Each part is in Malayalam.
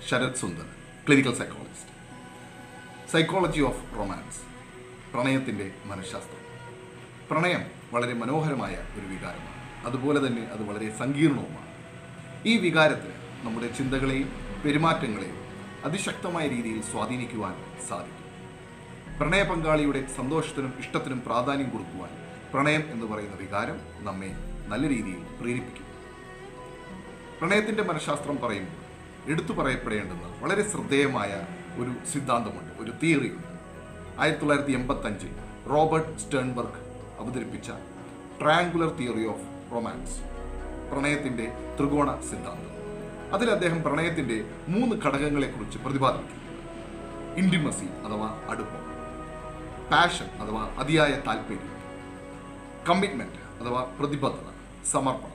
Sarath Sundar clinical psychologist psychology of romance പ്രണയത്തിൻ്റെ മനഃശാസ്ത്രം പ്രണയം വളരെ മനോഹരമായ ഒരു വികാരമാണ് അതുപോലെ തന്നെ അത് വളരെ സങ്കീർണവുമാണ് ഈ വികാരത്തിന് നമ്മുടെ ചിന്തകളെയും പെരുമാറ്റങ്ങളെയും അതിശക്തമായ രീതിയിൽ സ്വാധീനിക്കുവാൻ സാധിക്കും പ്രണയ പങ്കാളിയുടെ സന്തോഷത്തിനും ഇഷ്ടത്തിനും പ്രാധാന്യം കൊടുക്കുവാൻ പ്രണയം എന്ന് പറയുന്ന വികാരം നമ്മെ നല്ല രീതിയിൽ പ്രേരിപ്പിക്കും പ്രണയത്തിന്റെ മനഃശാസ്ത്രം പറയുമ്പോൾ എടുത്തു പറയപ്പെടേണ്ടുന്ന വളരെ ശ്രദ്ധേയമായ ഒരു സിദ്ധാന്തമുണ്ട് ഒരു തിയറിയുണ്ട് ആയിരത്തി തൊള്ളായിരത്തി എൺപത്തഞ്ചിൽ റോബർട്ട് സ്റ്റേൺബർഗ് അവതരിപ്പിച്ച ട്രയാങ്കുലർ തിയറി ഓഫ് റൊമാൻസ് പ്രണയത്തിന്റെ ത്രികോണ സിദ്ധാന്തം അതിൽ അദ്ദേഹം പ്രണയത്തിന്റെ മൂന്ന് ഘടകങ്ങളെക്കുറിച്ച് പ്രതിപാദിക്കുന്നു ഇൻറ്റിമസി അഥവാ അടുപ്പം പാഷൻ അഥവാ അതിയായ താല്പര്യം കമ്മിറ്റ്മെന്റ് അഥവാ പ്രതിബദ്ധത സമർപ്പണം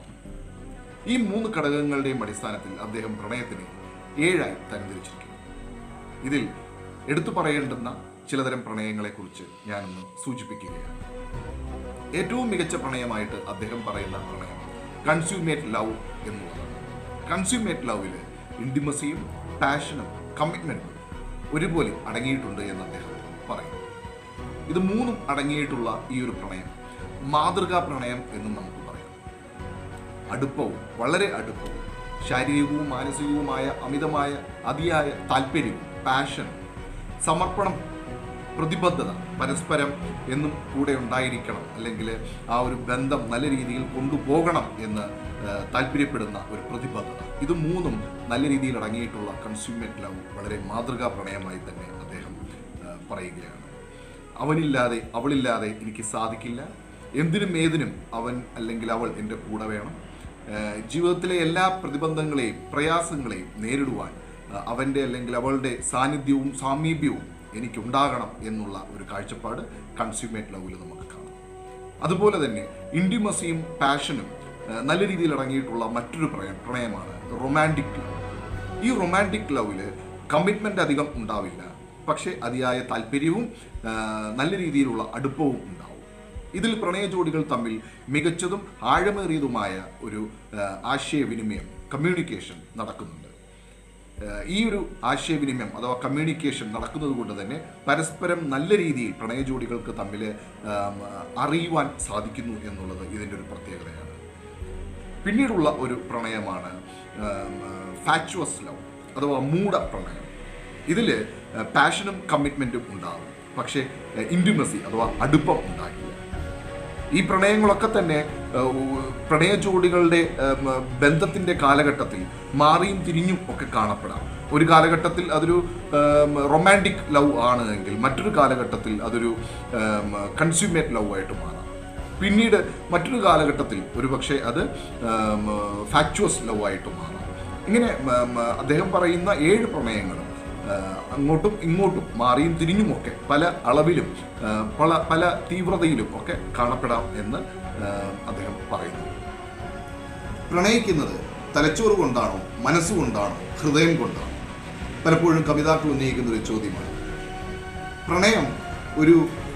ഈ മൂന്ന് ഘടകങ്ങളുടെയും അടിസ്ഥാനത്തിൽ അദ്ദേഹം പ്രണയത്തിനെ ഏഴായി തരംതിരിച്ചിരിക്കുന്നു ഇതിൽ എടുത്തു പറയേണ്ടുന്ന ചിലതരം പ്രണയങ്ങളെക്കുറിച്ച് ഞാനൊന്ന് സൂചിപ്പിക്കുകയാണ് ഏറ്റവും മികച്ച പ്രണയമായിട്ട് അദ്ദേഹം പറയുന്ന പ്രണയം കൺസ്യൂമേറ്റ് ലവ് എന്നുള്ളതാണ് കൺസ്യൂമേറ്റ് ലവിൽ ഇൻറ്റിമസിയും പാഷനും കമ്മിറ്റ്മെന്റും ഒരുപോലെ അടങ്ങിയിട്ടുണ്ട് എന്ന് അദ്ദേഹം പറയുന്നു ഇത് മൂന്നും അടങ്ങിയിട്ടുള്ള ഈ ഒരു പ്രണയം മാതൃകാ പ്രണയം എന്നും നമുക്ക് പറയാം അടുപ്പവും വളരെ അടുപ്പവും ശാരീരികവും മാനസികവുമായ അമിതമായ അതിയായ താല്പര്യവും പാഷനും സമർപ്പണം പ്രതിബദ്ധത പരസ്പരം എന്നും കൂടെ ഉണ്ടായിരിക്കണം അല്ലെങ്കിൽ ആ ഒരു ബന്ധം നല്ല രീതിയിൽ കൊണ്ടുപോകണം എന്ന് ആ, താല്പര്യപ്പെടുന്ന ഒരു പ്രതിബദ്ധത ഇത് മൂന്നും നല്ല രീതിയിൽ അടങ്ങിയിട്ടുള്ള കൺസ്യൂമേറ്റ് ലവ് വളരെ മാതൃകാ പ്രണയമായി തന്നെ അദ്ദേഹം ആ, പറയുകയാണ് അവനില്ലാതെ അവളില്ലാതെ എനിക്ക് സാധിക്കില്ല എന്തിനും ഏതിനും അവൻ അല്ലെങ്കിൽ അവൾ എൻ്റെ കൂടെ വേണം ഏഹ് ജീവിതത്തിലെ എല്ലാ പ്രതിബന്ധങ്ങളെയും പ്രയാസങ്ങളെയും നേരിടുവാൻ ഏഹ് അവൻ്റെ അല്ലെങ്കിൽ അവളുടെ സാന്നിധ്യവും സാമീപ്യവും എനിക്കുണ്ടാകണം എന്നുള്ള ഒരു കാഴ്ചപ്പാട് കൺസ്യൂമേറ്റ് ലവിൽ നമുക്ക് കാണാം അതുപോലെ തന്നെ ഇൻറ്റിമസിയും പാഷനും ഏഹ് നല്ല രീതിയിൽ അടങ്ങിയിട്ടുള്ള മറ്റൊരു പ്രണയ പ്രണയമാണ് റൊമാൻറ്റിക് ലവ് ഈ റൊമാൻറ്റിക് ലവില് കമ്മിറ്റ്മെന്റ് അധികം ഉണ്ടാവില്ല പക്ഷേ അതിയായ താല്പര്യവും ആ, നല്ല രീതിയിലുള്ള അടുപ്പവും ഉണ്ടാവും ഇതിൽ പ്രണയ ജോഡികൾ തമ്മിൽ മികച്ചതും ആഴമേറിയതുമായ ഒരു ആ, ആശയവിനിമയം കമ്മ്യൂണിക്കേഷൻ നടക്കുന്നുണ്ട് ആ, ഈ ഒരു ആശയവിനിമയം അഥവാ കമ്മ്യൂണിക്കേഷൻ നടക്കുന്നത് കൊണ്ട് തന്നെ പരസ്പരം നല്ല രീതിയിൽ പ്രണയ ജോഡികൾക്ക് തമ്മിൽ ആ, അറിയുവാൻ സാധിക്കുന്നു എന്നുള്ളത് ഇതിൻ്റെ ഒരു പ്രത്യേകതയാണ് പിന്നീടുള്ള ഒരു പ്രണയമാണ് ഫാക്ച്വസ് ലവ് അഥവാ മൂട പ്രണയം ഇതിൽ പാഷനും കമ്മിറ്റ്മെൻറ്റും ഉണ്ടാകും പക്ഷേ ഇൻറ്റിമസി അഥവാ അടുപ്പം ഉണ്ടാകില്ല ഈ പ്രണയങ്ങളൊക്കെ തന്നെ ഏഹ്, ഉ- പ്രണയ ജോഡികളുടെ ഏഹ്, ബന്ധത്തിന്റെ കാലഘട്ടത്തിൽ മാറിയും തിരിഞ്ഞും ഒക്കെ കാണപ്പെടാം ഒരു കാലഘട്ടത്തിൽ അതൊരു റൊമാൻറ്റിക് ലവ് ആണ് എങ്കിൽ മറ്റൊരു കാലഘട്ടത്തിൽ അതൊരു കൺസ്യൂമേറ്റ് ലവ് ആയിട്ട് മാറാം പിന്നീട് മറ്റൊരു കാലഘട്ടത്തിൽ ഒരുപക്ഷെ അത് ഫാക്ച്വസ് ലവ് ആയിട്ട് മാറാം ഇങ്ങനെ ഉം, ഉം, അദ്ദേഹം പറയുന്ന ഏഴ് പ്രണയങ്ങളും ആ, അങ്ങോട്ടും ഇങ്ങോട്ടും മാറിയും തിരിഞ്ഞുമൊക്കെ പല അളവിലും ആ, പല പല തീവ്രതയിലും ഒക്കെ കാണപ്പെടാം എന്ന് ആ, അദ്ദേഹം പറയുന്നു പ്രണയിക്കുന്നത് തലച്ചോറ് കൊണ്ടാണോ മനസ്സുകൊണ്ടാണോ ഹൃദയം കൊണ്ടാണോ പലപ്പോഴും കവിതാക്കൾ ഉന്നയിക്കുന്ന ഒരു ചോദ്യമാണ് പ്രണയം ഒരു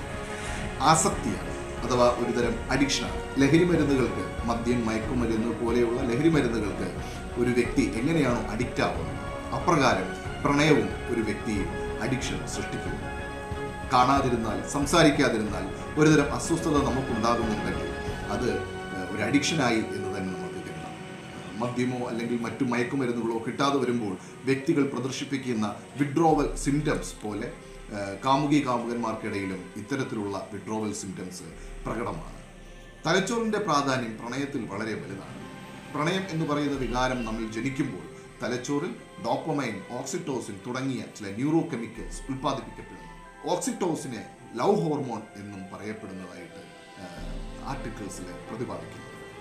ആസക്തിയാണ് അഥവാ ഒരുതരം അഡിക്ഷനാണ് ലഹരി മരുന്നുകൾക്ക് മദ്യം മയക്കുമരുന്ന് പോലെയുള്ള ലഹരി മരുന്നുകൾക്ക് ഒരു വ്യക്തി എങ്ങനെയാണോ അഡിക്റ്റ് ആവുന്നത് അപ്രകാരം പ്രണയവും ഒരു വ്യക്തിയെ അഡിക്ഷൻ സൃഷ്ടിക്കുന്നു കാണാതിരുന്നാൽ സംസാരിക്കാതിരുന്നാൽ ഒരുതരം അസ്വസ്ഥത നമുക്കുണ്ടാകുന്നുണ്ടെങ്കിൽ അത് ഏഹ്, ഒരു അഡിക്ഷനായി എന്ന് തന്നെ നമുക്ക് കരുതാം മദ്യമോ അല്ലെങ്കിൽ മറ്റു മയക്കുമരുന്നുകളോ കിട്ടാതെ വരുമ്പോൾ വ്യക്തികൾ പ്രദർശിപ്പിക്കുന്ന വിഡ്രോവൽ സിംറ്റംസ് പോലെ ഏഹ്, കാമുകി കാമുകന്മാർക്കിടയിലും ഇത്തരത്തിലുള്ള വിഡ്രോവൽ സിംറ്റംസ് പ്രകടമാണ് തലച്ചോറിൻ്റെ പ്രാധാന്യം പ്രണയത്തിൽ വളരെ വലുതാണ് പ്രണയം എന്ന് പറയുന്ന വികാരം നമ്മൾ ജനിക്കുമ്പോൾ തലച്ചോറിൽ ഡോപ്പമൈൻ ഓക്സിറ്റോസിൻ തുടങ്ങിയ ചില ന്യൂറോ കെമിക്കൽസ് ഉൽപ്പാദിപ്പിക്കപ്പെടുന്നു ഓക്സിറ്റോസിനെ ലവ് ഹോർമോൺ എന്നും പറയപ്പെടുന്നതായിട്ട് ആർട്ടിക്കിൾസിൽ പ്രതിപാദിക്കുന്നു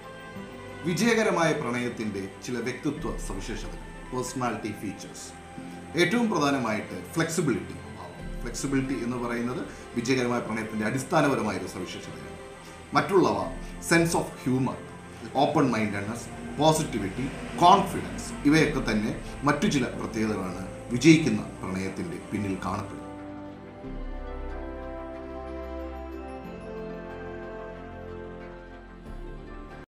വിജയകരമായ പ്രണയത്തിന്റെ ചില വ്യക്തിത്വ സവിശേഷതകൾ പേഴ്സണാലിറ്റി ഫീച്ചേഴ്സ് ഏറ്റവും പ്രധാനമായിട്ട് ഫ്ലെക്സിബിലിറ്റി ഫ്ലെക്സിബിലിറ്റി എന്ന് പറയുന്നത് വിജയകരമായ പ്രണയത്തിന്റെ അടിസ്ഥാനപരമായ ഒരു സവിശേഷതയാണ് മറ്റുള്ളവ sense of humour open mindedness positivity confidence ഇവയൊക്കെ തന്നെ മറ്റു ചില പ്രത്യേകതകളാണ് വിജയിക്കുന്ന പ്രണയത്തിന്റെ പിന്നിൽ കാണപ്പെടുന്നത്